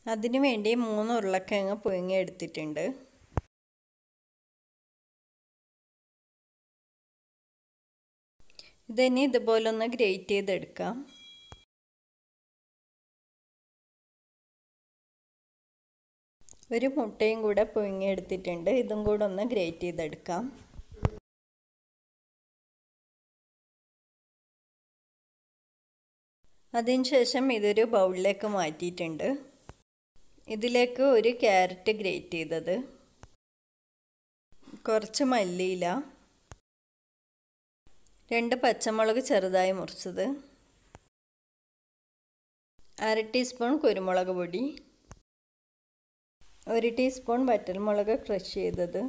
അതിനു വേണ്ടി മൂന്ന് ഉരുളക്കിഴങ്ങ് പുഴുങ്ങി എടുത്തിട്ടുണ്ട് ഇതിനി ഇതുപോലൊന്ന് ഗ്രേറ്റ് ചെയ്തെടുക്കാം ഒരു മുട്ടയും കൂടെ പുഴുങ്ങിയെടുത്തിട്ടുണ്ട് ഇതും കൂടെ ഒന്ന് ഗ്രേറ്റ് ചെയ്തെടുക്കാം അതിനുശേഷം ഇതൊരു ബൗളിലേക്ക് മാറ്റിയിട്ടുണ്ട് ഇതിലേക്ക് ഒരു ക്യാരറ്റ് ഗ്രേറ്റ് ചെയ്തത് കുറച്ച് മല്ലിയില രണ്ട് പച്ചമുളക് ചെറുതായി മുറിച്ചത് അര ടീസ്പൂൺ കുരുമുളക് പൊടി ഒരു ടീസ്പൂൺ വറ്റൽമുളക് ക്രഷ് ചെയ്തത്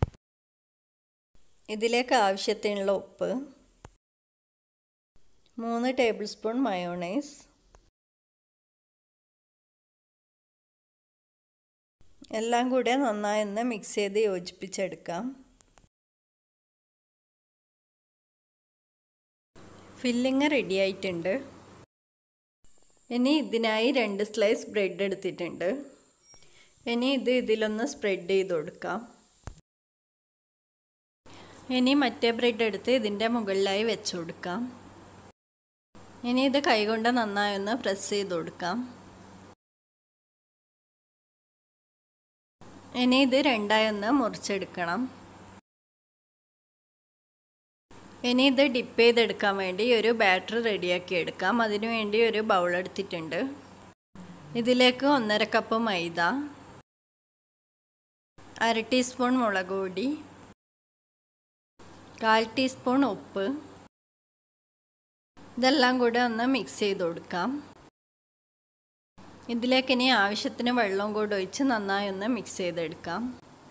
ഇതിലേക്ക് ആവശ്യത്തിനുള്ള ഉപ്പ് മൂന്ന് ടേബിൾ സ്പൂൺ മയോണൈസ് എല്ലാം കൂടെ നന്നായി ഒന്ന് മിക്സ് ചെയ്ത് യോജിപ്പിച്ചെടുക്കാം ഫില്ലിങ് റെഡി ആയിട്ടുണ്ട് ഇനി ഇതിനായി രണ്ട് സ്ലൈസ് ബ്രെഡ് എടുത്തിട്ടുണ്ട് ഇനി ഇത് ഇതിലൊന്ന് സ്പ്രെഡ് ചെയ്ത് കൊടുക്കാം ഇനി മറ്റേ ബ്രെഡ് എടുത്ത് ഇതിൻ്റെ മുകളിലായി വെച്ച് കൊടുക്കാം ഇനി ഇത് കൈകൊണ്ട് നന്നായി ഒന്ന് പ്രസ് ചെയ്ത് കൊടുക്കാം ഇനി ഇത് രണ്ടായി ഒന്ന് മുറിച്ചെടുക്കണം ഇനി ഇത് ഡിപ്പ് ചെയ്തെടുക്കാൻ വേണ്ടി ഒരു ബാറ്റർ റെഡിയാക്കി എടുക്കാം അതിനു വേണ്ടി ഒരു ബൗൾ എടുത്തിട്ടുണ്ട് ഇതിലേക്ക് ഒന്നര കപ്പ് മൈദ അര ടീസ്പൂൺ മുളക് പൊടി കാൽ ടീസ്പൂൺ ഉപ്പ് ഇതെല്ലാം കൂടെ ഒന്ന് മിക്സ് ചെയ്ത് കൊടുക്കാം ഇതിലേക്ക് ഇനി ആവശ്യത്തിന് വെള്ളം കൂടെ ഒഴിച്ച് നന്നായി ഒന്ന് മിക്സ് ചെയ്തെടുക്കാം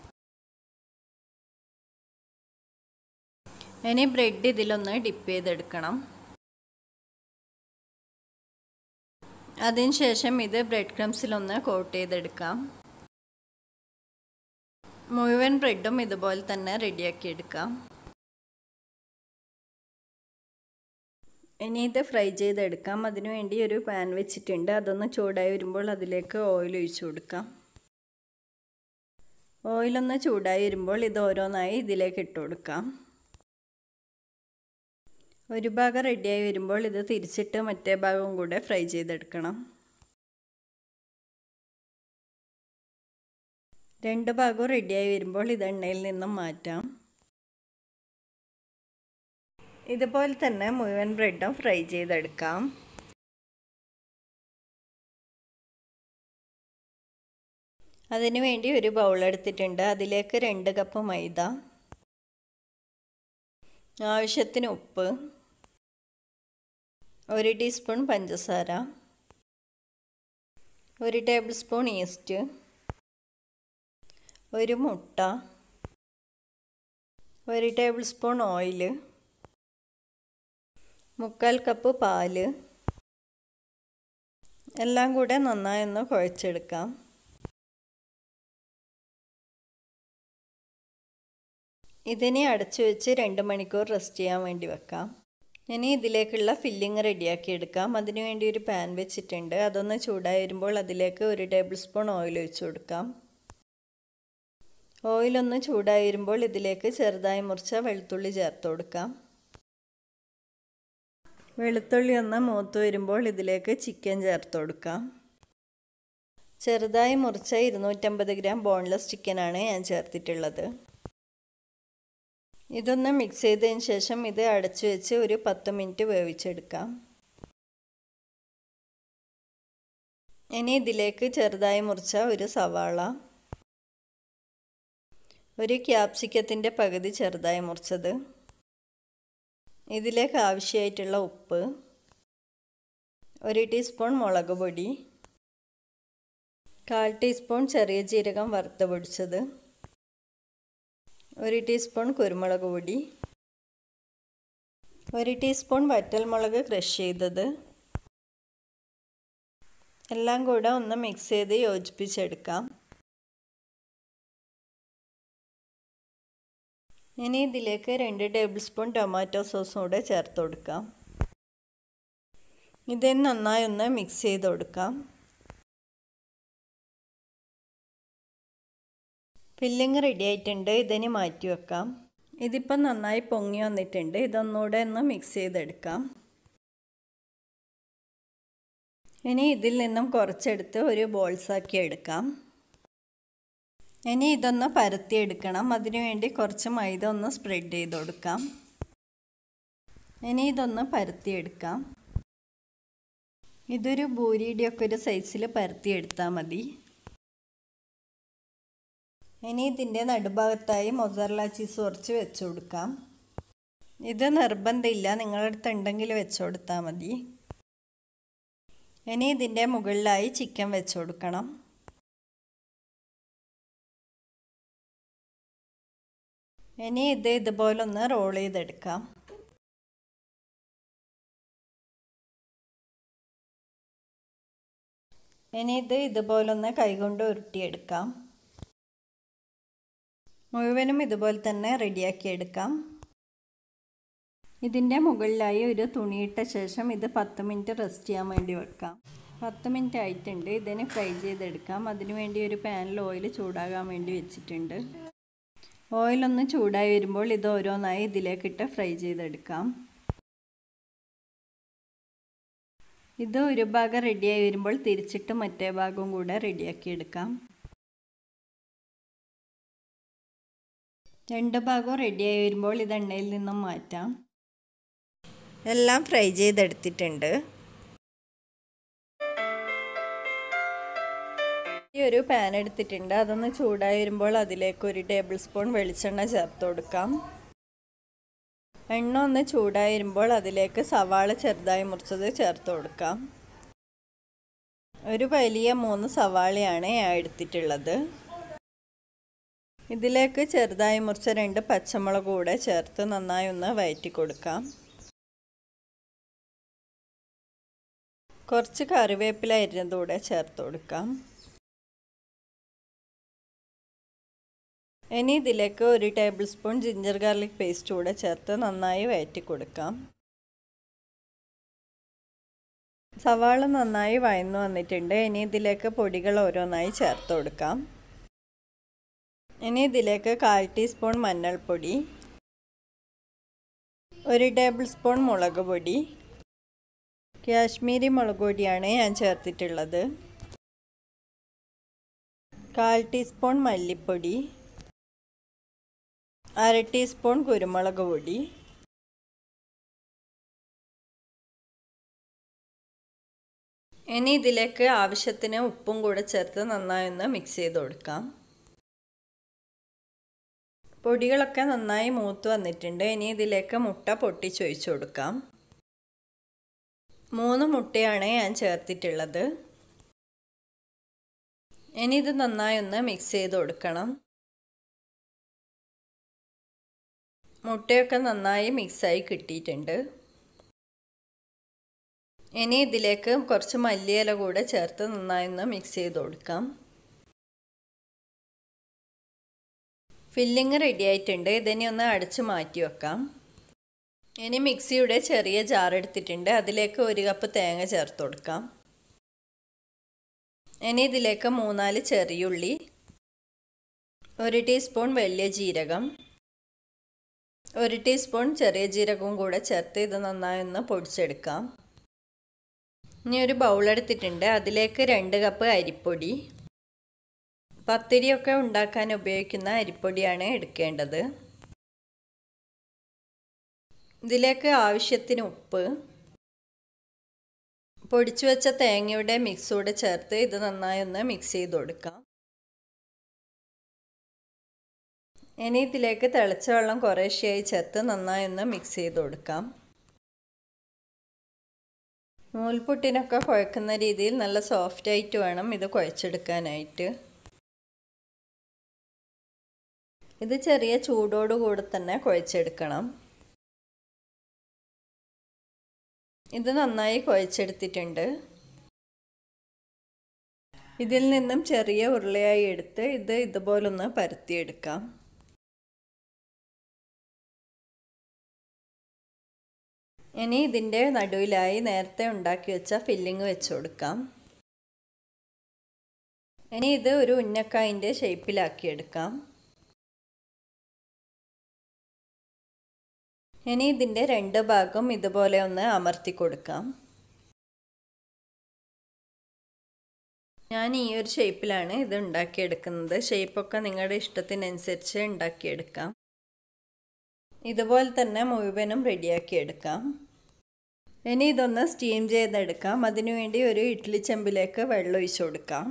ഇനി ബ്രെഡ് ഇതിലൊന്ന് ഡിപ്പ് ചെയ്തെടുക്കണം അതിനുശേഷം ഇത് ബ്രെഡ് ക്രംസിലൊന്ന് കോട്ട് ചെയ്തെടുക്കാം മുഴുവൻ ബ്രെഡും ഇതുപോലെ തന്നെ റെഡിയാക്കി എടുക്കാം ഇനി ഇത് ഫ്രൈ ചെയ്തെടുക്കാം അതിനുവേണ്ടി ഒരു പാൻ വെച്ചിട്ടുണ്ട് അതൊന്ന് ചൂടായി വരുമ്പോൾ അതിലേക്ക് ഓയിൽ ഒഴിച്ചു കൊടുക്കാം ഓയിലൊന്ന് ചൂടായി വരുമ്പോൾ ഇത് ഓരോന്നായി ഇതിലേക്ക് ഇട്ട് കൊടുക്കാം ഒരു ഭാഗം റെഡിയായി വരുമ്പോൾ ഇത് തിരിച്ചിട്ട് മറ്റേ ഭാഗവും കൂടെ ഫ്രൈ ചെയ്തെടുക്കണം രണ്ട് ഭാഗവും റെഡിയായി വരുമ്പോൾ ഇത് എണ്ണയിൽ നിന്നും മാറ്റാം ഇതുപോലെ തന്നെ മുഴുവൻ ബ്രെഡും ഫ്രൈ ചെയ്തെടുക്കാം അതിനു വേണ്ടി ഒരു ബൗൾ എടുത്തിട്ടുണ്ട് അതിലേക്ക് രണ്ട് കപ്പ് മൈദ ആവശ്യത്തിന് ഉപ്പ് ഒരു ടീസ്പൂൺ പഞ്ചസാര ഒരു ടേബിൾ സ്പൂൺ ഈസ്റ്റ് ഒരു മുട്ട ഒരു ടേബിൾ സ്പൂൺ ഓയിൽ മുക്കാൽ കപ്പ് പാല് എല്ലാം കൂടെ നന്നായി ഒന്ന് കുഴച്ചെടുക്കാം ഇതിനെ അടച്ചു വെച്ച് രണ്ട് മണിക്കൂർ റെസ്റ്റ് ചെയ്യാൻ വേണ്ടി വെക്കാം ഇനി ഇതിലേക്കുള്ള ഫില്ലിങ് റെഡിയാക്കി എടുക്കാം അതിനുവേണ്ടി ഒരു പാൻ വെച്ചിട്ടുണ്ട് അതൊന്ന് ചൂടായി വരുമ്പോൾ അതിലേക്ക് ഒരു ടേബിൾ സ്പൂൺ ഓയിൽ ഒഴിച്ചു കൊടുക്കാം ഓയിലൊന്ന് ചൂടായി വരുമ്പോൾ ഇതിലേക്ക് ചെറുതായി മുറിച്ച വെളുത്തുള്ളി ചേർത്ത് കൊടുക്കാം വെളുത്തുള്ളി ഒന്ന് മൂത്ത് വരുമ്പോൾ ഇതിലേക്ക് ചിക്കൻ ചേർത്ത് കൊടുക്കാം ചെറുതായി മുറിച്ച ഇരുന്നൂറ്റമ്പത് ഗ്രാം ബോൺലെസ് ചിക്കനാണ് ഞാൻ ചേർത്തിട്ടുള്ളത് ഇതൊന്ന് മിക്സ് ചെയ്തതിന് ശേഷം ഇത് അടച്ചു വെച്ച് ഒരു പത്ത് മിനിറ്റ് വേവിച്ചെടുക്കാം ഇനി ഇതിലേക്ക് ചെറുതായി മുറിച്ച ഒരു സവാള ഒരു ക്യാപ്സിക്കത്തിൻ്റെ പകുതി ചെറുതായി മുറിച്ചത് ഇതിലേക്ക് ആവശ്യമായിട്ടുള്ള ഉപ്പ് ഒരു ടീസ്പൂൺ മുളക് പൊടി കാൽ ടീസ്പൂൺ ചെറിയ ജീരകം വറുത്ത് പൊടിച്ചത് ഒരു ടീസ്പൂൺ കുരുമുളക് പൊടി ഒരു ടീസ്പൂൺ വറ്റൽമുളക് ക്രഷ് ചെയ്തത് എല്ലാം കൂടെ ഒന്ന് മിക്സ് ചെയ്ത് യോജിപ്പിച്ചെടുക്കാം ഇനി ഇതിലേക്ക് രണ്ട് ടേബിൾ സ്പൂൺ ടൊമാറ്റോ സോസും കൂടെ ചേർത്ത് കൊടുക്കാം ഇത് നന്നായി ഒന്ന് മിക്സ് ചെയ്ത് കൊടുക്കാം ഫില്ലിങ് റെഡി ആയിട്ടുണ്ട് ഇതിന് മാറ്റി വെക്കാം ഇതിപ്പം നന്നായി പൊങ്ങി വന്നിട്ടുണ്ട് ഇതൊന്നുകൂടെ ഒന്ന് മിക്സ് ചെയ്തെടുക്കാം ഇനി ഇതിൽ നിന്നും കുറച്ചെടുത്ത് ഒരു ബോൾസാക്കി എടുക്കാം ഇനി ഇതൊന്ന് പരത്തിയെടുക്കണം അതിനുവേണ്ടി കുറച്ച് മൈദ ഒന്ന് സ്പ്രെഡ് ചെയ്ത് കൊടുക്കാം ഇനി ഇതൊന്ന് പരത്തിയെടുക്കാം ഇതൊരു ബൂരിയുടെയൊക്കെ ഒരു സൈസിൽ പരത്തിയെടുത്താൽ മതി ഇനി ഇതിൻ്റെ നടുഭാഗത്തായി മൊസറല ചീസ് കുറച്ച് വെച്ച് കൊടുക്കാം ഇത് നിർബന്ധമില്ല നിങ്ങളുടെ അടുത്ത് ഉണ്ടെങ്കിൽ വെച്ച് കൊടുത്താൽ മതി ഇനി ഇതിൻ്റെ മുകളിലായി ചിക്കൻ വെച്ച് കൊടുക്കണം ഇനി ഇത് ഇതുപോലൊന്ന് റോൾ ചെയ്തെടുക്കാം ഇനി ഇത് ഇതുപോലൊന്ന് കൈകൊണ്ട് ഉരുട്ടിയെടുക്കാം മുഴുവനും ഇതുപോലെ തന്നെ റെഡിയാക്കി എടുക്കാം ഇതിൻ്റെ മുകളിലായി ഒരു തുണിയിട്ട ശേഷം ഇത് പത്ത് മിനിറ്റ് റെസ്റ്റ് ചെയ്യാൻ വേണ്ടി വെക്കാം പത്ത് മിനിറ്റ് ആയിട്ടുണ്ട് ഇതിന് ഫ്രൈ ചെയ്തെടുക്കാം അതിനു വേണ്ടി ഒരു പാനിൽ ഓയിൽ ചൂടാകാൻ വേണ്ടി വെച്ചിട്ടുണ്ട് ഓയിലൊന്ന് ചൂടായി വരുമ്പോൾ ഇത് ഓരോന്നായി ഇതിലേക്കിട്ട് ഫ്രൈ ചെയ്തെടുക്കാം ഇത് ഒരു ഭാഗം റെഡിയായി വരുമ്പോൾ തിരിച്ചിട്ട് മറ്റേ ഭാഗവും കൂടെ റെഡിയാക്കി എടുക്കാം രണ്ട് ഭാഗവും റെഡിയായി വരുമ്പോൾ ഇത് എണ്ണയിൽ നിന്നും മാറ്റാം എല്ലാം ഫ്രൈ ചെയ്തെടുത്തിട്ടുണ്ട് ഈ ഒരു പാൻ എടുത്തിട്ടുണ്ട് അതൊന്ന് ചൂടായി വരുമ്പോൾ അതിലേക്ക് ഒരു ടേബിൾ സ്പൂൺ വെളിച്ചെണ്ണ ചേർത്ത് കൊടുക്കാം എണ്ണ ഒന്ന് ചൂടായി വരുമ്പോൾ അതിലേക്ക് സവാള ചെറുതായി മുറിച്ചത് ചേർത്ത് കൊടുക്കാം ഒരു വലിയ മൂന്ന് സവാളയാണ് ഞാൻ എടുത്തിട്ടുള്ളത് ഇതിലേക്ക് ചെറുതായി മുറിച്ച രണ്ട് പച്ചമുളക് കൂടെ ചേർത്ത് നന്നായി ഒന്ന് വയറ്റി കൊടുക്കാം കുറച്ച് കറിവേപ്പില അരിഞ്ഞതുകൂടെ ചേർത്ത് കൊടുക്കാം ഇനി ഇതിലേക്ക് ഒരു tablespoon ginger garlic paste കൂടെ ചേർത്ത് നന്നായി വയറ്റി കൊടുക്കാം സവാള നന്നായി വയന്നു വന്നിട്ടുണ്ട് ഇനി ഇതിലേക്ക് പൊടികൾ ഓരോന്നായി ചേർത്ത് കൊടുക്കാം ഇനി ഇതിലേക്ക് കാൽ ടീസ്പൂൺ മഞ്ഞൾപ്പൊടി ഒരു ടേബിൾ സ്പൂൺ മുളക് പൊടി കാശ്മീരി മുളക് പൊടിയാണ് ഞാൻ ചേർത്തിട്ടുള്ളത് കാൽ ടീസ്പൂൺ മല്ലിപ്പൊടി അര ടീസ്പൂൺ കുരുമുളക് പൊടി ഇനി ഇതിലേക്ക് ആവശ്യത്തിന് ഉപ്പും കൂടെ ചേർത്ത് നന്നായി ഒന്ന് മിക്സ് ചെയ്ത് കൊടുക്കാം പൊടികളൊക്കെ നന്നായി മൂത്ത് വന്നിട്ടുണ്ട് ഇനി ഇതിലേക്ക് മുട്ട പൊട്ടിച്ചൊഴിച്ചു കൊടുക്കാം മൂന്ന് മുട്ടയാണ് ഞാൻ ചേർത്തിട്ടുള്ളത് ഇനി ഇത് നന്നായി ഒന്ന് മിക്സ് ചെയ്ത് കൊടുക്കണം മുട്ടയൊക്കെ നന്നായി മിക്സായി കിട്ടിയിട്ടുണ്ട് ഇനി ഇതിലേക്ക് കുറച്ച് മല്ലിയില കൂടെ ചേർത്ത് നന്നായി ഒന്ന് മിക്സ് ചെയ്ത് കൊടുക്കാം ഫില്ലിങ് റെഡി ആയിട്ടുണ്ട് ഇതിനെ ഒന്ന് അടച്ച് മാറ്റി വെക്കാം ഇനി മിക്സിയുടെ ചെറിയ ജാർ എടുത്തിട്ടുണ്ട് അതിലേക്ക് ഒരു കപ്പ് തേങ്ങ ചേർത്ത് കൊടുക്കാം ഇനി ഇതിലേക്ക് മൂന്നാല് ചെറിയുള്ളി ഒരു ടീസ്പൂൺ വലിയ ജീരകം ഒരു ടീസ്പൂൺ ചെറിയ ജീരകവും കൂടെ ചേർത്ത് ഇത് നന്നായി ഒന്ന് പൊടിച്ചെടുക്കാം ഇനി ഒരു ബൗൾ എടുത്തിട്ടുണ്ട് അതിലേക്ക് രണ്ട് കപ്പ് അരിപ്പൊടി പത്തിരിയൊക്കെ ഉണ്ടാക്കാൻ ഉപയോഗിക്കുന്ന അരിപ്പൊടിയാണ് എടുക്കേണ്ടത് ഇതിലേക്ക് ആവശ്യത്തിന് ഉപ്പ് പൊടിച്ചു വെച്ച തേങ്ങയുടെ മിക്സൂടെ ചേർത്ത് ഇത് നന്നായി ഒന്ന് മിക്സ് ചെയ്ത് കൊടുക്കാം ഇനി ഇതിലേക്ക് തിളച്ച വെള്ളം കുറേശ്ശെയായി ചേർത്ത് നന്നായി ഒന്ന് മിക്സ് ചെയ്ത് കൊടുക്കാം നൂൽപുട്ടിനൊക്കെ കുഴക്കുന്ന രീതിയിൽ നല്ല സോഫ്റ്റായിട്ട് വേണം ഇത് കുഴച്ചെടുക്കാനായിട്ട് ഇത് ചെറിയ ചൂടോടുകൂടെ തന്നെ കുഴച്ചെടുക്കണം ഇത് നന്നായി കുഴച്ചെടുത്തിട്ടുണ്ട് ഇതിൽ നിന്നും ചെറിയ ഉരുളയായി എടുത്ത് ഇത് ഇതുപോലൊന്ന് പരത്തിയെടുക്കാം ഇനി ഇതിൻ്റെ നടുവിലായി നേരത്തെ ഉണ്ടാക്കി വെച്ച ഫില്ലിങ് വെച്ച് കൊടുക്കാം ഇനി ഇത് ഒരു ഉന്നക്കായിൻ്റെ ഷേപ്പിലാക്കിയെടുക്കാം ഇനി ഇതിൻ്റെ രണ്ട് ഭാഗം ഇതുപോലെ ഒന്ന് അമർത്തി കൊടുക്കാം ഞാൻ ഈ ഒരു ഷേപ്പിലാണ് ഇത് ഉണ്ടാക്കിയെടുക്കുന്നത് ഷേപ്പൊക്കെ നിങ്ങളുടെ ഇഷ്ടത്തിനനുസരിച്ച് ഉണ്ടാക്കിയെടുക്കാം ഇതുപോലെ തന്നെ മുഴുവനും റെഡിയാക്കിയെടുക്കാം ഇനി ഇതൊന്ന് സ്റ്റീം ചെയ്തെടുക്കാം അതിനുവേണ്ടി ഒരു ഇഡ്ഡലി ചെമ്പിലേക്ക് വെള്ളം ഒഴിച്ചു കൊടുക്കാം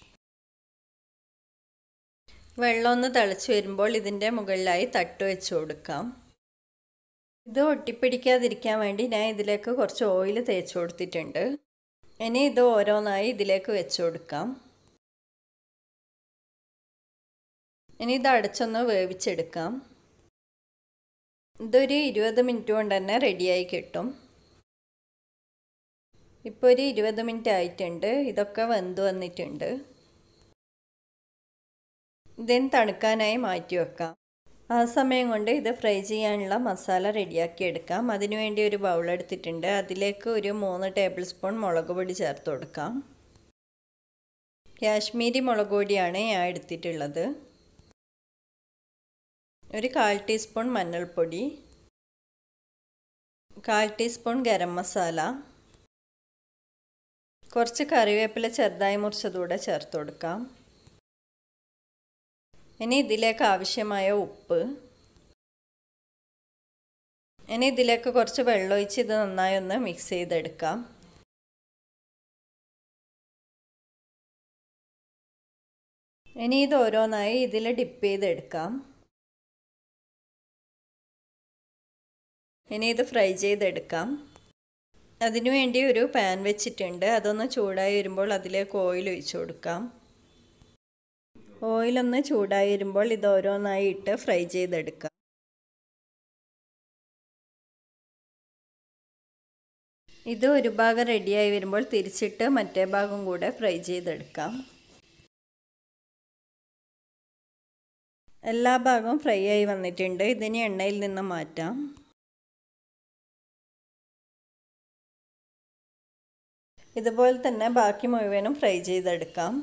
വെള്ളം ഒന്ന് തിളച്ച് വരുമ്പോൾ ഇതിൻ്റെ മുകളിലായി തട്ട് വെച്ച് കൊടുക്കാം ഇത് ഒട്ടിപ്പിടിക്കാതിരിക്കാൻ വേണ്ടി ഞാൻ ഇതിലേക്ക് കുറച്ച് ഓയിൽ തേച്ച് കൊടുത്തിട്ടുണ്ട് ഇനി ഇത് ഓരോന്നായി ഇതിലേക്ക് വെച്ച് കൊടുക്കാം ഇനി ഇത് അടച്ചൊന്ന് വേവിച്ചെടുക്കാം ഇതൊരു ഇരുപത് മിനിറ്റ് കൊണ്ട് തന്നെ റെഡിയായി കിട്ടും ഇപ്പോൾ ഒരു ഇരുപത് മിനിറ്റ് ആയിട്ടുണ്ട് ഇതൊക്കെ വെന്ത് വന്നിട്ടുണ്ട് ഇതിന് തണുക്കാനായി മാറ്റി വെക്കാം ആ സമയം കൊണ്ട് ഇത് ഫ്രൈ ചെയ്യാനുള്ള മസാല റെഡിയാക്കി എടുക്കാം അതിനുവേണ്ടി ഒരു ബൗൾ എടുത്തിട്ടുണ്ട് അതിലേക്ക് ഒരു മൂന്ന് ടേബിൾ സ്പൂൺ മുളക് പൊടി ചേർത്ത് കൊടുക്കാം കാശ്മീരി മുളക് പൊടിയാണ് ഞാൻ എടുത്തിട്ടുള്ളത് ഒരു കാൽ ടീസ്പൂൺ മഞ്ഞൾപ്പൊടി കാൽ ടീസ്പൂൺ ഗരം മസാല കുറച്ച് കറിവേപ്പില ചെറുതായി മുറിച്ചതൂടെ ചേർത്ത് കൊടുക്കാം ഇനി ഇതിലേക്ക് ആവശ്യമായ ഉപ്പ് ഇനി ഇതിലേക്ക് കുറച്ച് വെള്ളം ഒഴിച്ച് ഇത് നന്നായി ഒന്ന് മിക്സ് ചെയ്തെടുക്കാം ഇനി ഇത് ഓരോന്നായി ഇതിൽ ഡിപ്പ് ചെയ്തെടുക്കാം ഇനി ഇത് ഫ്രൈ ചെയ്തെടുക്കാം അതിനുവേണ്ടി ഒരു പാൻ വെച്ചിട്ടുണ്ട് അതൊന്ന് ചൂടായി വരുമ്പോൾ അതിലേക്ക് ഓയിൽ ഒഴിച്ചു കൊടുക്കാം ഓയിലൊന്ന് ചൂടായി വരുമ്പോൾ ഇത് ഓരോന്നായി ഇട്ട് ഫ്രൈ ചെയ്തെടുക്കാം ഇത് ഒരു ഭാഗം റെഡിയായി വരുമ്പോൾ തിരിച്ചിട്ട് മറ്റേ ഭാഗം കൂടെ ഫ്രൈ ചെയ്തെടുക്കാം എല്ലാ ഭാഗവും ഫ്രൈ ആയി വന്നിട്ടുണ്ട് ഇതിനെ എണ്ണയിൽ നിന്ന് മാറ്റാം ഇതുപോലെ തന്നെ ബാക്കി മുഴുവനും ഫ്രൈ ചെയ്തെടുക്കാം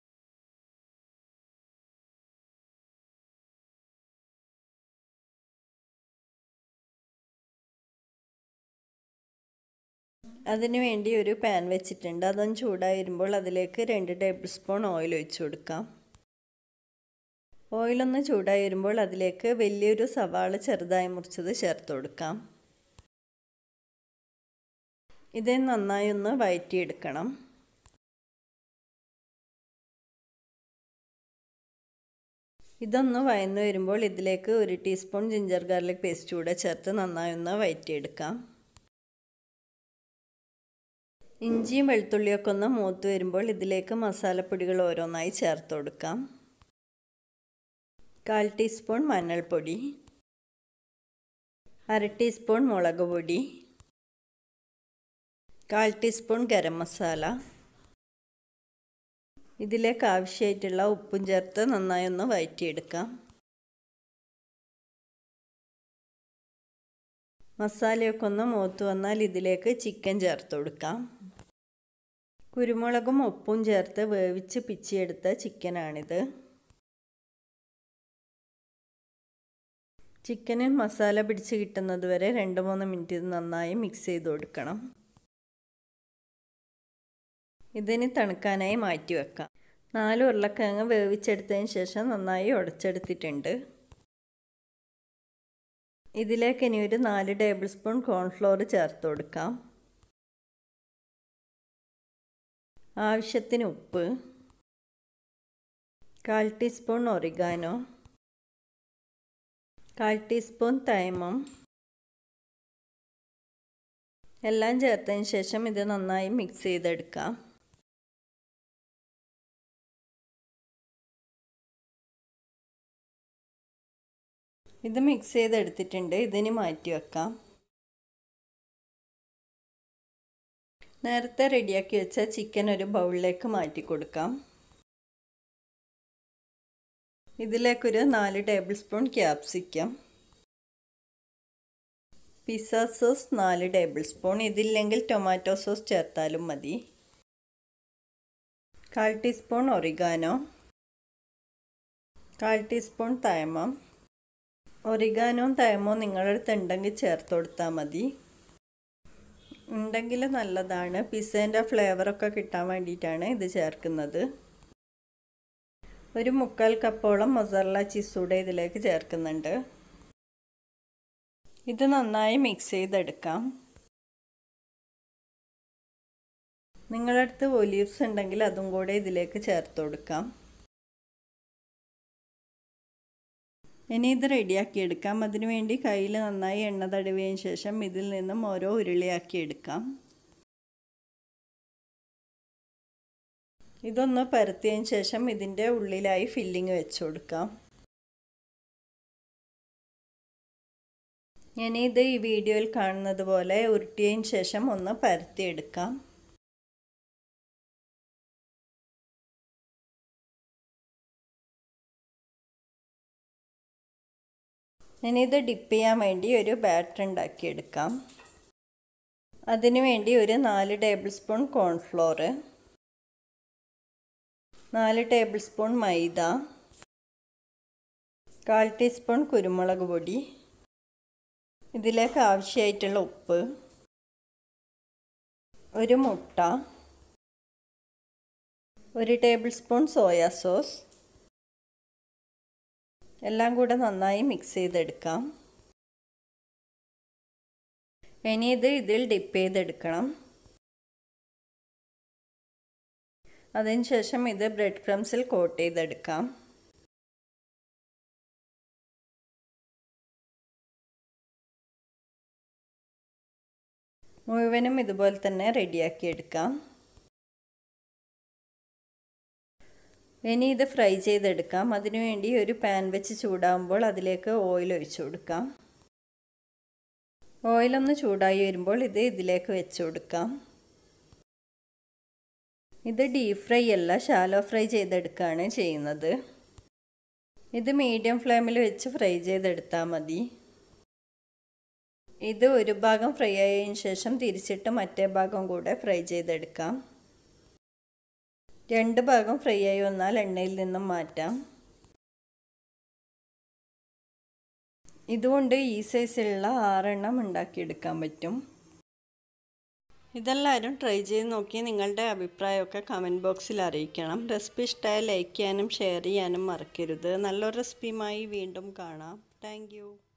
അതിന് വേണ്ടി ഒരു പാൻ വെച്ചിട്ടുണ്ട് അതൊന്ന് ചൂടായി വരുമ്പോൾ അതിലേക്ക് രണ്ട് ടേബിൾ സ്പൂൺ ഓയിൽ ഒഴിച്ചു കൊടുക്കാം ഓയിലൊന്ന് ചൂടായി വരുമ്പോൾ അതിലേക്ക് വലിയൊരു സവാള ചെറുതായി മുറിച്ചത് ചേർത്ത് കൊടുക്കാം ഇത് നന്നായി ഒന്ന് വഴറ്റിയെടുക്കണം ഇതൊന്ന് വയന്നു വരുമ്പോൾ ഇതിലേക്ക് ഒരു ടീസ്പൂൺ ജിഞ്ചർ ഗാർലിക് പേസ്റ്റ് കൂടെ ചേർത്ത് നന്നായി ഒന്ന് വഴറ്റിയെടുക്കാം ഇഞ്ചിയും വെളുത്തുള്ളിയൊക്കെ ഒന്ന് മൂത്ത് വരുമ്പോൾ ഇതിലേക്ക് മസാലപ്പൊടികൾ ഓരോന്നായി ചേർത്ത് കൊടുക്കാം കാൽ ടീസ്പൂൺ മഞ്ഞൾപ്പൊടി അര ടീസ്പൂൺ മുളക് പൊടി കാൽ ടീസ്പൂൺ ഗരം മസാല ഇതിലേക്ക് ആവശ്യമായിട്ടുള്ള ഉപ്പും ചേർത്ത് നന്നായി ഒന്ന് വഴറ്റിയെടുക്കാം മസാലയൊക്കെ ഒന്ന് മൂത്ത് വന്നാൽ ഇതിലേക്ക് ചിക്കൻ ചേർത്ത് കൊടുക്കാം കുരുമുളകും ഉപ്പും ചേർത്ത് വേവിച്ച് പിച്ചിയെടുത്ത ചിക്കനാണിത് ചിക്കനിൽ മസാല പിടിച്ച് കിട്ടുന്നത് വരെ രണ്ട് മൂന്ന് മിനിറ്റ് നന്നായി മിക്സ് ചെയ്ത് കൊടുക്കണം ഇതിന് തണുക്കാനായി മാറ്റി വെക്കാം നാല് ഉരുളക്കിഴങ്ങ് വേവിച്ചെടുത്തതിന് ശേഷം നന്നായി ഉടച്ചെടുത്തിട്ടുണ്ട് ഇതിലേക്ക് ഇനി ഒരു നാല് ടേബിൾ സ്പൂൺ കോൺഫ്ലോർ ചേർത്ത് കൊടുക്കാം ആവശ്യത്തിന് ഉപ്പ് കാൽ ടീസ്പൂൺ ഒറിഗാനോ കാൽ ടീസ്പൂൺ തൈമം എല്ലാം ചേർത്തതിന് ശേഷം ഇത് നന്നായി മിക്സ് ചെയ്തെടുക്കാം ഇത് മിക്സ് ചെയ്തെടുത്തിട്ടുണ്ട് ഇതിന് മാറ്റി വെക്കാം നേരത്തെ റെഡിയാക്കി വെച്ച ചിക്കൻ ഒരു ബൗളിലേക്ക് മാറ്റി കൊടുക്കാം ഇതിലേക്കൊരു നാല് tablespoon capsicum pizza sauce നാല് ടേബിൾ സ്പൂൺ ഇതില്ലെങ്കിൽ ടൊമാറ്റോ സോസ് ചേർത്താലും മതി കാൽ ടീസ്പൂൺ ഒറിഗാനോ കാൽ ടീസ്പൂൺ തൈമം ഒറിഗാനോം തയമോ നിങ്ങളുടെ അടുത്ത് ഉണ്ടെങ്കിൽ ചേർത്ത് കൊടുത്താൽ മതി ഉണ്ടെങ്കിൽ നല്ലതാണ് പിസ്സേൻ്റെ ഫ്ലേവറൊക്കെ കിട്ടാൻ വേണ്ടിയിട്ടാണ് ഇത് ചേർക്കുന്നത് ഒരു മുക്കാൽ കപ്പോളം മൊസറല ചീസ് കൂടെ ഇതിലേക്ക് ചേർക്കുന്നുണ്ട് ഇത് നന്നായി മിക്സ് ചെയ്തെടുക്കാം നിങ്ങളുടെ അടുത്ത് ഒലീവ്സ് ഉണ്ടെങ്കിൽ അതും കൂടെ ഇതിലേക്ക് ചേർത്ത് കൊടുക്കാം ഇനി ഇത് റെഡിയാക്കി എടുക്കാം അതിനുവേണ്ടി കയ്യിൽ നന്നായി എണ്ണ തടവിയതിന് ശേഷം ഇതിൽ നിന്നും ഓരോ ഉരുളിയാക്കി എടുക്കാം ഇതൊന്ന് പരത്തിയതിന് ശേഷം ഇതിൻ്റെ ഉള്ളിലായി ഫില്ലിങ് വെച്ച് കൊടുക്കാം ഇനി ഇത് ഈ വീഡിയോയിൽ കാണുന്നത് പോലെ ഉരുട്ടിയതിന് ശേഷം ഒന്ന് പരത്തിയെടുക്കാം ഇനി ഇത് ഡിപ്പ് ചെയ്യാൻ വേണ്ടി ഒരു ബാറ്റർ ഉണ്ടാക്കിയെടുക്കാം അതിനു വേണ്ടി ഒരു നാല് ടേബിൾ സ്പൂൺ കോൺഫ്ലോർ നാല് ടേബിൾ സ്പൂൺ മൈദ കാൽ ടീസ്പൂൺ കുരുമുളക് പൊടി ഇതിലേക്ക് ആവശ്യമായിട്ടുള്ള ഉപ്പ് ഒരു മുട്ട ഒരു ടേബിൾ സ്പൂൺ സോയാ സോസ് എല്ലാം കൂടെ നന്നായി മിക്സ് ചെയ്തെടുക്കാം ഇനി ഇത് ഇതിൽ ഡിപ്പ് ചെയ്തെടുക്കണം അതിനുശേഷം ഇത് ബ്രെഡ് ക്രംസിൽ കോട്ട് ചെയ്തെടുക്കാം മുഴുവനും ഇതുപോലെ തന്നെ റെഡിയാക്കി എടുക്കാം ഇനി ഇത് ഫ്രൈ ചെയ്തെടുക്കാം അതിനുവേണ്ടി ഒരു പാൻ വെച്ച് ചൂടാകുമ്പോൾ അതിലേക്ക് ഓയിൽ ഒഴിച്ചു കൊടുക്കാം ഓയിലൊന്ന് ചൂടായി വരുമ്പോൾ ഇത് ഇതിലേക്ക് വെച്ച് കൊടുക്കാം ഇത് ഡീപ് ഫ്രൈ അല്ല ഷാലോ ഫ്രൈ ചെയ്തെടുക്കുകയാണ് ചെയ്യുന്നത് ഇത് മീഡിയം ഫ്ലെയിമിൽ വെച്ച് ഫ്രൈ ചെയ്തെടുത്താൽ മതി ഇത് ഒരു ഭാഗം ഫ്രൈ ആയതിനു ശേഷം തിരിച്ചിട്ട് മറ്റേ ഭാഗം കൂടെ ഫ്രൈ ചെയ്തെടുക്കാം രണ്ട് ഭാഗം ഫ്രൈ ആയി വന്നാൽ എണ്ണയിൽ നിന്നും മാറ്റാം ഇതുകൊണ്ട് ഈ സൈസിലുള്ള ആറെണ്ണം ഉണ്ടാക്കിയെടുക്കാൻ പറ്റും ഇതെല്ലാവരും ട്രൈ ചെയ്ത് നോക്കി നിങ്ങളുടെ അഭിപ്രായമൊക്കെ കമൻറ്റ് ബോക്സിൽ അറിയിക്കണം റെസിപ്പി ഇഷ്ടമായ ലൈക്ക് ചെയ്യാനും ഷെയർ ചെയ്യാനും മറക്കരുത് നല്ലൊരു റെസിപ്പിയുമായി വീണ്ടും കാണാം താങ്ക്